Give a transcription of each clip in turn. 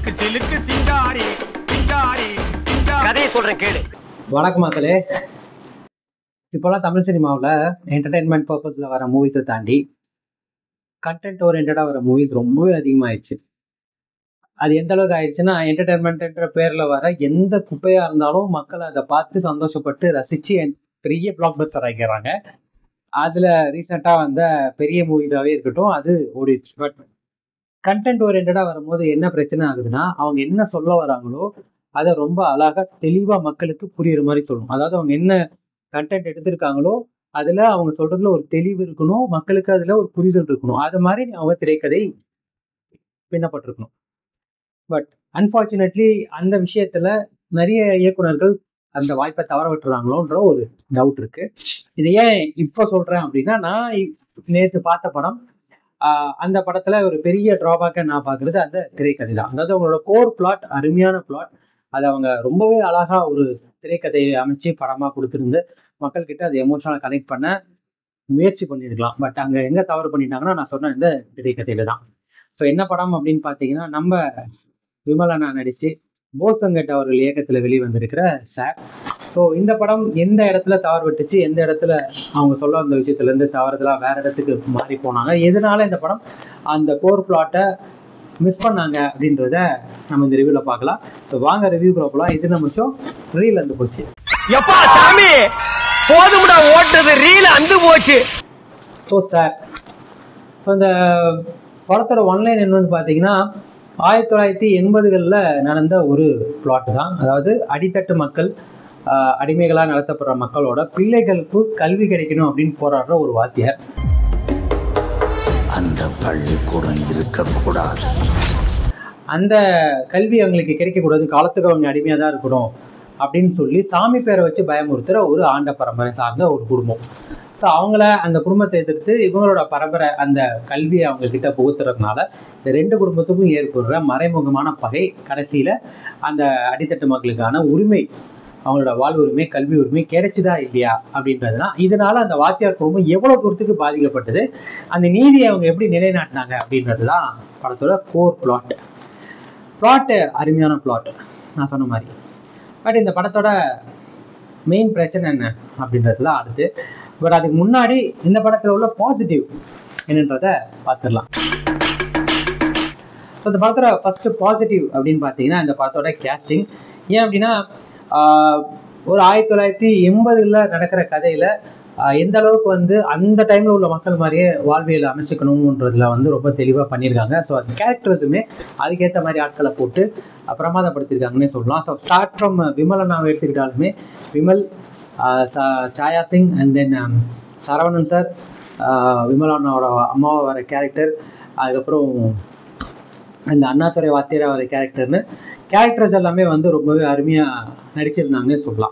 சிலுக்கு சிலுக்கு சிங்காரி சிங்காரி சிங்காரி கதையை சொல்றேன் கேளு வணக்கம் மக்களே இப்போலாம் தமிழ் சினிமாவில் என்டர்டெயின்மெண்ட் பர்பஸில் வர மூவிஸை தாண்டி கண்டென்ட் ஓரியன்டாக வர மூவிஸ் ரொம்பவே அதிகமாகிடுச்சு அது எந்த அளவுக்கு ஆயிடுச்சுன்னா என்டர்டெயின்மெண்ட்ன்ற பேரில் வர எந்த குப்பையாக இருந்தாலும் மக்கள் அதை பார்த்து சந்தோஷப்பட்டு ரசித்து பெரிய பிளாக் பஸ்டர் ஆகிக்கிறாங்க அதில் ரீசெண்டாக வந்த பெரிய மூவிஸாகவே இருக்கட்டும் அது ஓடிடுச்சு பட் கண்டென்ட் ஓரியன்டாக வரும்போது என்ன பிரச்சனை ஆகுதுன்னா அவங்க என்ன சொல்ல வராங்களோ அதை ரொம்ப அழகாக தெளிவாக மக்களுக்கு புரியுற மாதிரி சொல்லணும் அதாவது அவங்க என்ன கண்டென்ட் எடுத்திருக்காங்களோ அதில் அவங்க சொல்றதுல ஒரு தெளிவு இருக்கணும் மக்களுக்கு அதில் ஒரு புரிதல் இருக்கணும் அது மாதிரி அவங்க திரைக்கதை பின்னப்பட்டிருக்கணும் பட் அன்ஃபார்ச்சுனேட்லி அந்த விஷயத்துல நிறைய இயக்குனர்கள் அந்த வாய்ப்பை தவற விட்டுறாங்களோன்ற ஒரு டவுட் இருக்கு இது ஏன் இப்போ சொல்றேன் அப்படின்னா நான் நேற்று பார்த்த படம் ஆஹ் அந்த படத்துல ஒரு பெரிய டிராபேக்கை நான் பார்க்கறது அந்த திரைக்கதை தான் அதாவது அவங்களோட கோர் பிளாட் அருமையான பிளாட் அதை அவங்க ரொம்பவே அழகா ஒரு திரைக்கதையை அமைச்சு படமா கொடுத்துருந்து மக்கள்கிட்ட அதை எமோஷனலாக கனெக்ட் பண்ண முயற்சி பண்ணியிருக்கலாம் பட் அங்கே எங்கே தவறு பண்ணிட்டாங்கன்னா நான் சொன்ன இந்த திரைக்கதையில தான் ஸோ என்ன படம் அப்படின்னு பார்த்தீங்கன்னா நம்ம விமலனா நடிச்சு போஸ் வெங்கட் அவர்கள் இயக்கத்தில் வெளிவந்திருக்கிற சார் ஸோ இந்த படம் எந்த இடத்துல தவறு விட்டுச்சு எந்த இடத்துல அவங்க சொல்ல வந்த விஷயத்துலேருந்து தவறுதலாக வேற இடத்துக்கு மாறி போனாங்க எதனால இந்த படம் அந்த கோர் பிளாட்டை மிஸ் பண்ணாங்க அப்படின்றத நம்ம இந்த ரிவ்யூவில் பார்க்கலாம் ஸோ வாங்க ரிவ்யூக்குள்ள போகலாம் இது நம்ம ஷோ ரீல் வந்து போச்சு எப்பா சாமி போதும்டா ஓட்டது ரீல அந்து போச்சு ஸோ சார் ஸோ இந்த படத்தோட ஒன்லைன் என்னன்னு பார்த்தீங்கன்னா ஆயிரத்தி தொள்ளாயிரத்தி எண்பதுகளில் நடந்த ஒரு பிளாட் தான் அதாவது அடித்தட்டு மக்கள் ஆஹ், அடிமைகளாக நடத்தப்படுற மக்களோட பிள்ளைகளுக்கு கல்வி கிடைக்கணும் அப்படின்னு போராடுற ஒரு வாத்தியார் அந்த பள்ளிக்கூடம் இருக்கக்கூடாது அந்த கல்வி அவங்களுக்கு கிடைக்கக்கூடாது காலத்துக்கு அவங்க அடிமையாக தான் இருக்கணும் அப்படின்னு சொல்லி சாமி பேரை வச்சு பயமுறுத்துகிற ஒரு ஆண்ட பரம்பரை சார்ந்த ஒரு குடும்பம் ஸோ அவங்கள அந்த குடும்பத்தை எதிர்த்து இவங்களோட பரம்பரை அந்த கல்வியை அவங்க கிட்ட புகுத்துறதுனால இந்த ரெண்டு குடும்பத்துக்கும் ஏற்படுற மறைமுகமான பகை கடைசியில் அந்த அடித்தட்டு மக்களுக்கான உரிமை அவங்களோட வாழ்வு உரிமை கல்வி உரிமை கிடைச்சுதா இல்லையா அப்படின்றதுனா இதனால அந்த வாத்தியார் குடும்பம் எவ்வளோ தூரத்துக்கு பாதிக்கப்பட்டது அந்த நீதியை அவங்க எப்படி நிலைநாட்டினாங்க அப்படின்றது தான் படத்தோட கோர் பிளாட் பிளாட்டு அருமையான பிளாட் நான் சொன்ன மாதிரி பட் இந்த படத்தோட மெயின் பிரச்சனை என்ன அப்படின்றதுல அடுத்து பட் அதுக்கு முன்னாடி இந்த படத்தில் உள்ள பாசிட்டிவ் என்னன்றத பார்த்துடலாம் ஸோ இந்த படத்தோட ஃபர்ஸ்ட் பாசிட்டிவ் அப்படின்னு பார்த்தீங்கன்னா இந்த படத்தோட கேஸ்டிங் ஏன் அப்படின்னா ஆஹ், ஒரு ஆயிரத்தி தொள்ளாயிரத்தி எண்பதுல நடக்கிற கதையில ஆஹ், எந்த அளவுக்கு வந்து அந்த டைம்ல உள்ள மக்கள் மாதிரியே வாழ்வியல் அமைச்சுக்கணுன்றதுல வந்து ரொம்ப தெளிவாக பண்ணியிருக்காங்க ஸோ அந்த கேரக்டர்ஸுமே அதுக்கேற்ற மாதிரி ஆட்களை போட்டு அஹ், பிரமாதப்படுத்தியிருக்காங்கன்னே சொல்லலாம் ஸோ ஸ்டார்ட் ஃப்ரம் விமலனாவை எடுத்துக்கிட்டாலுமே விமல் ஆஹ், சா- Chaya Singh and then Saravanan sir விமலனாவோட அம்மாவை வர கேரக்டர் அதுக்கப்புறம் இந்த அண்ணாதுரை வாத்தியார் வர கேரக்டர்னு கேரக்டர்ஸ் எல்லாமே வந்து ரொம்பவே அருமையாக நடிச்சிருந்தாங்கன்னே சொல்லலாம்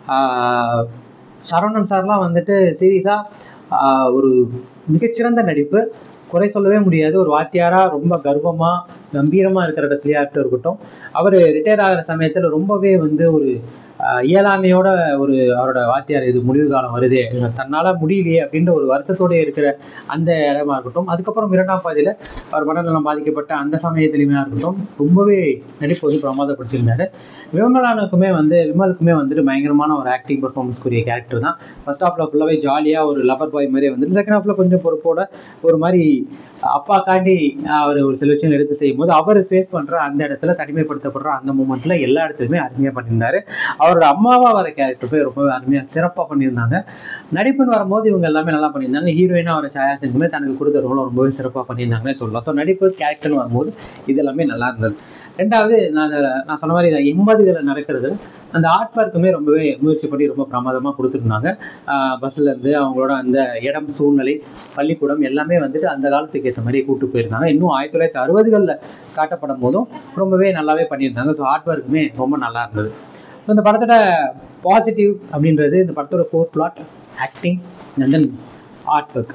ஆஹ் சரவணன் சார்லாம் வந்துட்டு சீரியஸாக ஒரு மிகச்சிறந்த நடிப்பு குறை சொல்லவே முடியாது ஒரு வாத்தியாராக ரொம்ப கர்வமாக கம்பீரமாக இருக்கிற இடத்துலையாட்டும் இருக்கட்டும் அவர் ரிட்டையர் ஆகிற சமயத்தில் ரொம்பவே வந்து ஒரு ஆஹ் இயலாமையோட ஒரு அவரோட வாத்தியார் இது முடிவு காலம் வருதே தன்னால் முடியலையே அப்படின்ற ஒரு வருத்தத்தோட இருக்கிற அந்த இடமா இருக்கட்டும் அதுக்கப்புறம் இரண்டாம் பாதியில் அவர் மனநலம் பாதிக்கப்பட்ட அந்த சமயத்துலையுமே இருக்கட்டும் ரொம்பவே நடிப்பு வந்து பிரமாதப்படுத்தியிருந்தாரு விமலானுக்குமே வந்து விமலுக்குமே வந்துட்டு பயங்கரமான ஒரு ஆக்டிங் பர்ஃபார்மன்ஸ்க்குரிய கேரக்டர் தான் ஃபர்ஸ்ட் ஹாஃப்ல ஃபுல்லாகவே ஜாலியாக ஒரு லவர் பாய் மாதிரி வந்துட்டு செகண்ட் ஹாஃப்ல கொஞ்சம் பொறுப்போட ஒரு மாதிரி அப்பா காண்டி அவர் ஒரு சில விஷயம் எடுத்து செய்யும் போது அவர் ஃபேஸ் பண்ணுற அந்த இடத்துல தனிமைப்படுத்தப்படுற அந்த மூமெண்ட்ல எல்லா இடத்துலையுமே அருமையாக பண்ணியிருந்தாரு அவரோட அம்மாவா வர கேரக்டர் போய் ரொம்பவே அருமையாக சிறப்பாக பண்ணியிருந்தாங்க நடிப்புன்னு வரும்போது இவங்க எல்லாமே நல்லா பண்ணியிருந்தாங்க ஹீரோயினாக வர சாயா சிங்குமே தனக்கு கொடுத்த ரோலும் ரொம்பவே சிறப்பாக பண்ணியிருந்தாங்கன்னே சொல்லலாம் ஸோ நடிப்பு கேரக்டர்னு வரும்போது இது எல்லாமே நல்லா இருந்தது ரெண்டாவது நான் அதை நான் சொன்ன மாதிரி எண்பதுகளில் நடக்கிறது அந்த ஆர்ட் ஒர்க்குமே ரொம்பவே முயற்சி பண்ணி ரொம்ப பிரமாதமாக கொடுத்துருந்தாங்க பஸ்ஸில் இருந்து அவங்களோட அந்த இடம் சூழ்நிலை பள்ளிக்கூடம் எல்லாமே வந்துட்டு அந்த காலத்துக்கு ஏற்ற மாதிரி கூட்டு போயிருந்தாங்க இன்னும் ஆயிரத்தி தொள்ளாயிரத்தி அறுபதுகளில் காட்டப்படும் போதும் ரொம்பவே நல்லாவே பண்ணியிருந்தாங்க ஸோ ஆர்ட் ஒர்க்குமே ரொம்ப நல்லா இருந்தது ஸோ இந்த படத்தோட பாசிட்டிவ் அப்படின்றது இந்த படத்தோட core plot acting and then art work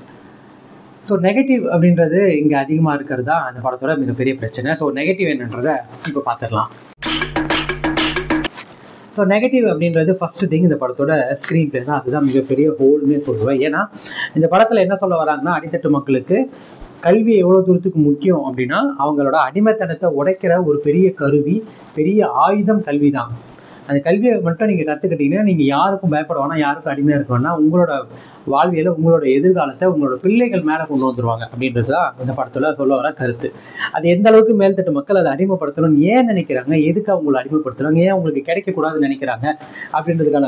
so negative அப்படின்றது இங்கே அதிகமாக இருக்கிறது தான் அந்த படத்தோட மிகப்பெரிய பிரச்சனை ஸோ நெகட்டிவ் என்னன்றதை இப்போ பார்த்துடலாம் ஸோ நெகட்டிவ் அப்படின்றது ஃபர்ஸ்ட் திங் இந்த படத்தோட ஸ்க்ரீன் பிளே தான் அதுதான் மிகப்பெரிய ஹோல்னே சொல்லுவேன் ஏன்னா இந்த படத்தில் என்ன சொல்ல வராங்கன்னா அடித்தட்டு மக்களுக்கு கல்வி எவ்வளோ தூரத்துக்கு முக்கியம் அப்படின்னா அவங்களோட அடிமைத்தனத்தை உடைக்கிற ஒரு பெரிய கருவி பெரிய ஆயுதம் கல்வி தான் அந்த கல்வியை மட்டும் நீங்கள் கற்றுக்கிட்டீங்கன்னா நீங்கள் யாருக்கும் பயப்பட வேணாம் யாருக்கும் அடிமையாக இருக்க வேணாம் உங்களோட வாழ்வியலை உங்களோட எதிர்காலத்தை உங்களோட பிள்ளைகள் மேலே கொண்டு வந்துருவாங்க அப்படின்றது தான் இந்த படத்தில் சொல்ல வர கருத்து அது எந்த அளவுக்கு மேல்தட்டு மக்கள் அதை அடிமைப்படுத்தணும்னு ஏன் நினைக்கிறாங்க எதுக்கு அவங்களை அடிமைப்படுத்துறாங்க ஏன் அவங்களுக்கு கிடைக்கக்கூடாதுன்னு நினைக்கிறாங்க அப்படின்றதுக்கான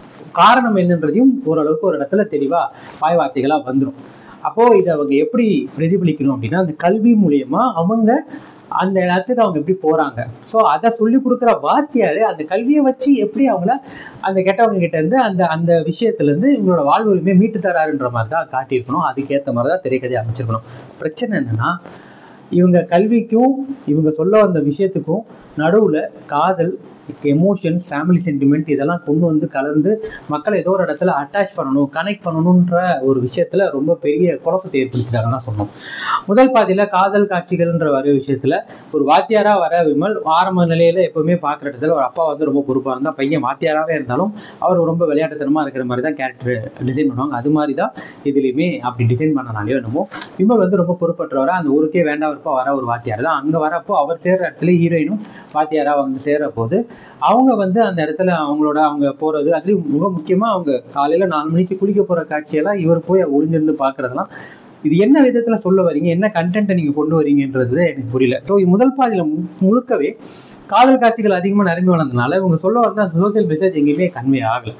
காரணம் என்னன்றதையும் ஓரளவுக்கு ஒரு இடத்துல தெளிவாக வாய் வார்த்தைகளாக வந்துடும் அப்போது இதை அவங்க எப்படி பிரதிபலிக்கணும் அப்படின்னா அந்த கல்வி மூலியமா அவங்க அந்த இடத்துக்கு அவங்க எப்படி போகிறாங்க ஸோ அதை சொல்லி கொடுக்குற வாத்தியார் அந்த கல்வியை வச்சு எப்படி அவங்கள அந்த கெட்டவங்க கிட்ட இருந்து அந்த அந்த விஷயத்துலேருந்து இவங்களோட வாழ்வுரிமையை மீட்டு தராருன்ற மாதிரி தான் காட்டியிருக்கணும் அதுக்கேற்ற மாதிரி தான் திரைக்கதை அமைச்சிருக்கணும் பிரச்சனை என்னன்னா இவங்க கல்விக்கும் இவங்க சொல்ல வந்த விஷயத்துக்கும் நடுவில் காதல் எமோஷன்ஸ் ஃபேமிலி சென்டிமெண்ட் இதெல்லாம் கொண்டு வந்து கலந்து மக்களை ஏதோ ஒரு இடத்துல அட்டாச் பண்ணணும் கனெக்ட் பண்ணணுன்ற ஒரு விஷயத்தில் ரொம்ப பெரிய குழப்பத்தை ஏற்படுத்திட்டாங்கன்னு தான் சொன்னோம் முதல் பாதியில் காதல் காட்சிகள்ன்ற வர விஷயத்தில் ஒரு வாத்தியாராக வர விமல் ஆரம்ப நிலையில் எப்பவுமே பார்க்குற இடத்துல ஒரு அப்பா வந்து ரொம்ப பொறுப்பாக இருந்தால் பையன் வாத்தியாராகவே இருந்தாலும் அவர் ரொம்ப விளையாட்டுத்தனமாக இருக்கிற மாதிரி தான் கேரக்டர் டிசைன் பண்ணுவாங்க அது மாதிரி தான் இதுலேயுமே அப்படி டிசைன் பண்ணனாலே என்னமோ விமல் வந்து ரொம்ப பொறுப்பற்றவரா அந்த ஊருக்கே வேண்டாம் இருப்பா வர ஒரு வாத்தியார் தான் அங்கே வரப்போ அவர் சேர்ற இடத்துல ஹீரோயினும் வாத்தியாராக வந்து சேர்ற போது அவங்க வந்து அந்த இடத்துல அவங்களோட அவங்க போகிறது அதுலேயும் மிக முக்கியமாக அவங்க காலையில் நாலு மணிக்கு குளிக்க போகிற காட்சியெல்லாம் இவர் போய் ஒளிஞ்சிருந்து பார்க்குறதெல்லாம் இது என்ன விதத்தில் சொல்ல வரீங்க என்ன கண்டென்ட்டை நீங்கள் கொண்டு வரீங்கன்றது எனக்கு புரியல ஸோ முதல் பாதியில் முழுக்கவே காதல் காட்சிகள் அதிகமாக நிரம்பி வளர்ந்தனால இவங்க சொல்ல வந்த அந்த சோசியல் மெசேஜ் எங்கேயுமே கன்வே ஆகலை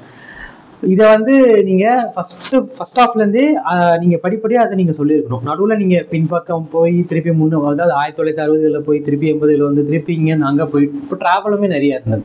இதை வந்து நீங்கள் ஃபஸ்ட்டு ஃபஸ்ட் ஹாஃப்லேருந்தே நீங்கள் படிப்படியாக அதை நீங்கள் சொல்லியிருக்கணும் நடுவில் நீங்கள் பின்பக்கம் போய் திருப்பி முன்னே அதாவது ஆயிரத்தி தொள்ளாயிரத்தி அறுபதுல போய் திருப்பி எண்பதுல வந்து திருப்பி இங்கே அங்கே போய் இப்போ ட்ராவலுமே நிறையா இருந்தது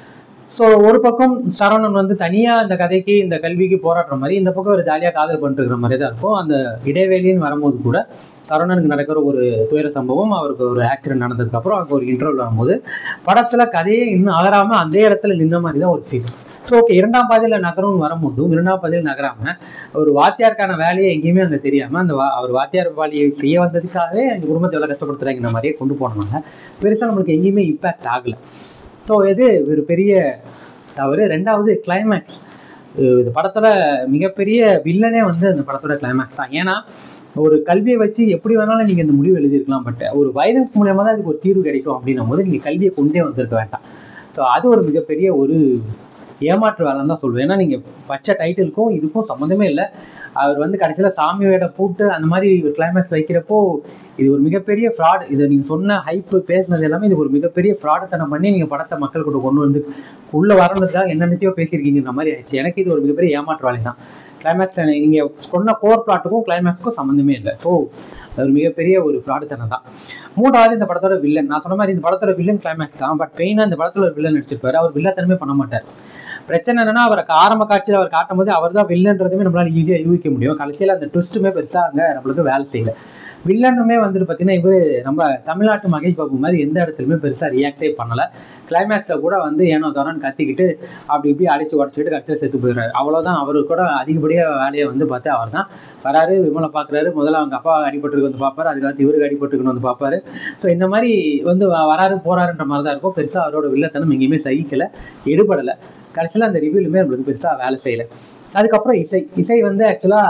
ஸோ ஒரு பக்கம் சரவணன் வந்து தனியாக இந்த கதைக்கு இந்த கல்விக்கு போராடுற மாதிரி இந்த பக்கம் ஒரு ஜாலியாக காதல் பண்ணிருக்கிற மாதிரி தான் இருக்கும் அந்த இடைவேளின்னு வரும்போது கூட சரவணனுக்கு நடக்கிற ஒரு துயர சம்பவம் அவருக்கு ஒரு ஆக்சிடென்ட் நடந்ததுக்கப்புறம் அங்கே ஒரு இன்டர்வல் வரும்போது படத்தில் கதையே இன்னும் அகராமல் அந்த இடத்துல நின்ன மாதிரி தான் ஒரு ஃபீல் ஸோ ஓகே இரண்டாம் பாதையில் நகரம்னு வரும்போதும் இரண்டாம் பாதையில் நகராமல் ஒரு வாத்தியாருக்கான வேலையை எங்கேயுமே அங்கே தெரியாமல் அந்த வா- அவர் வாத்தியார் வேலையை செய்ய வந்ததுக்காகவே எங்க குடும்பத்தை எவ்வளோ கஷ்டப்படுத்துறாங்கிற மாதிரியே கொண்டு போனாங்க பெருசாக நம்மளுக்கு எங்கேயுமே இம்பேக்ட் ஆகலை ஸோ இது ஒரு பெரிய தவறு ரெண்டாவது கிளைமேக்ஸ் இந்த படத்தோட மிகப்பெரிய வில்லனே வந்து அந்த படத்தோட கிளைமேக்ஸ் தான் ஏன்னா ஒரு கல்வியை வச்சு எப்படி வேணாலும் நீங்கள் இந்த முடிவு எழுதியிருக்கலாம் பட் ஒரு வைரஸ் மூலியமாக தான் இதுக்கு ஒரு தீர்வு கிடைக்கும் அப்படின்னும் போது நீங்கள் கல்வியை கொண்டே வந்திருக்க வேண்டாம் ஸோ அது ஒரு மிகப்பெரிய ஒரு ஏமாற்று வேலைன்னு தான் சொல்லுவேன் ஏன்னா நீங்கள் பச்சை டைட்டிலுக்கும் இதுக்கும் சம்மந்தமே இல்லை அவர் வந்து கடைசியில் சாமி வேடம் போட்டு அந்த மாதிரி ஒரு கிளைமேக்ஸ் வைக்கிறப்போ இது ஒரு மிகப்பெரிய ஃப்ராட் இதை நீங்கள் சொன்ன ஹைப்பு பேசுனது எல்லாமே இது ஒரு மிகப்பெரிய ஃப்ராடுத்தனம் பண்ணி நீங்கள் படத்தை மக்கள் கூட கொண்டு வந்து உள்ளே வரணுக்காக என்னென்னத்தையோ பேசியிருக்கீங்கிற மாதிரி ஆயிடுச்சு எனக்கு இது ஒரு மிகப்பெரிய ஏமாற்று வேலை தான் கிளைமேக்ஸ் நீங்கள் சொன்ன கோர் பிளாட்டுக்கும் கிளைமேக்ஸுக்கும் சம்மந்தமே இல்லை ஸோ அது ஒரு மிகப்பெரிய ஒரு ஃப்ராடுத்தனம் தான் மூன்றாவது இந்த படத்தோட வில்லன் நான் சொன்ன மாதிரி இந்த படத்தோட வில்லன் கிளைமேக்ஸ் தான் பட் பெயினாக இந்த படத்தில் ஒரு வில்லன் நடிச்சிருப்பாரு அவர் வில்லத்தனமே பண்ண மாட்டார் பிரச்சனை என்னன்னா அவரை ஆரம்ப காட்சியில் அவர் காட்டும் போது அவர் தான் வில்லன்றதுமே நம்மளால ஈஸியாக யூகிக்க முடியும் கடைசியில் அந்த ட்விஸ்ட்டுமே பெருசாக அங்கே நம்மளுக்கு வேலை செய்யல வில்லனுமே வந்துட்டு பார்த்தீங்கன்னா இவர் நம்ம தமிழ்நாட்டு மகேஷ் பாபு மாதிரி எந்த இடத்துலையுமே பெருசாக ரியாக்டே பண்ணலை கிளைமேக்ஸில் கூட வந்து ஏனோ தோறன்னு கத்திக்கிட்டு அப்படி இப்படி அடிச்சு உடச்சிட்டு கடைசியில் செத்து போயிடுறாரு அவ்வளோதான் அவரு கூட அதிகப்படியாக வேலையை வந்து பார்த்து அவர் தான் வராரு விமலை பார்க்குறாரு முதல்ல அவங்க அப்பா அடிபட்டுருக்கு வந்து பார்ப்பாரு அதுக்கடுத்து இவருக்கு அடிபட்டுருக்குன்னு வந்து பார்ப்பாரு ஸோ இந்த மாதிரி வந்து வ- வராரு போறாருன்ற மாதிரி தான் இருக்கும் பெருசாக அவரோட வில்லத்தனம் எங்கேயுமே சகிக்கலை எடுபடலை கடைசியில் அந்த ரிவ்யூலுமே நம்மளுக்கு பெருசாக வேலை செய்யலை அதுக்கப்புறம் இசை இசை வந்து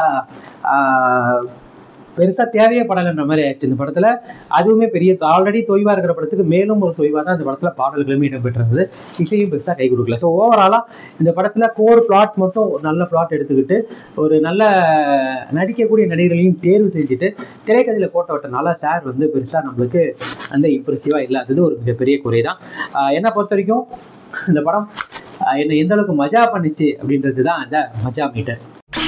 ஆக்சுவலாக பெருசாக தேவையே படலைன்ற மாதிரி ஆயிடுச்சு இந்த படத்தில் அதுவுமே பெரிய ஆல்ரெடி தொய்வாக இருக்கிற படத்துக்கு மேலும் ஒரு தொய்வாக தான் இந்த படத்தில் பாடல்களுமே இடம்பெற்றிருந்தது இசையும் பெருசாக கை கொடுக்கல ஸோ ஓவராலாக இந்த படத்தில் கோர் பிளாட் மட்டும் ஒரு நல்ல பிளாட் எடுத்துக்கிட்டு ஒரு நல்ல நடிக்கக்கூடிய நடிகர்களையும் தேர்வு செஞ்சுட்டு திரைக்கதையில் கோட்டை விட்டனால சார் வந்து பெருசாக நம்மளுக்கு அந்த இம்ப்ரெசிவாக இல்லாதது ஒரு மிகப்பெரிய குறை தான் ஆஹ் என்னை பொறுத்த வரைக்கும் இந்த படம் ஆஹ் என்னை எந்த அளவுக்கு மஜா பண்ணுச்சு அப்படின்றது தான் அந்த மஜா மீட்டர்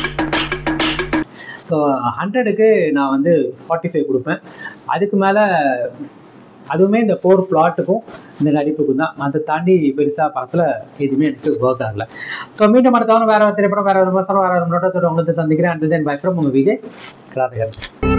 ஸோ ஹண்ட்ரடுக்கு நான் வந்து ஃபார்ட்டி ஃபைவ் கொடுப்பேன் அதுக்கு மேலே அதுவுமே இந்த கோர் பிளாட்டுக்கும் இந்த நடிப்புக்கும் தான் அதை தாண்டி பெருசாக படத்தில் எதுவுமே எனக்கு ஒர்க் ஆகல ஸோ மீண்டும் அடுத்தவங்க வேற ஒரு திரைப்படம் வேற ஒரு விமர்சனம் வேற ஒரு நோட்டத்தோட உங்களுக்கு சந்திக்கிறேன் அண்ட் தென் பை ஃப்ரம் உங்கள் விஜய் கிராதகர்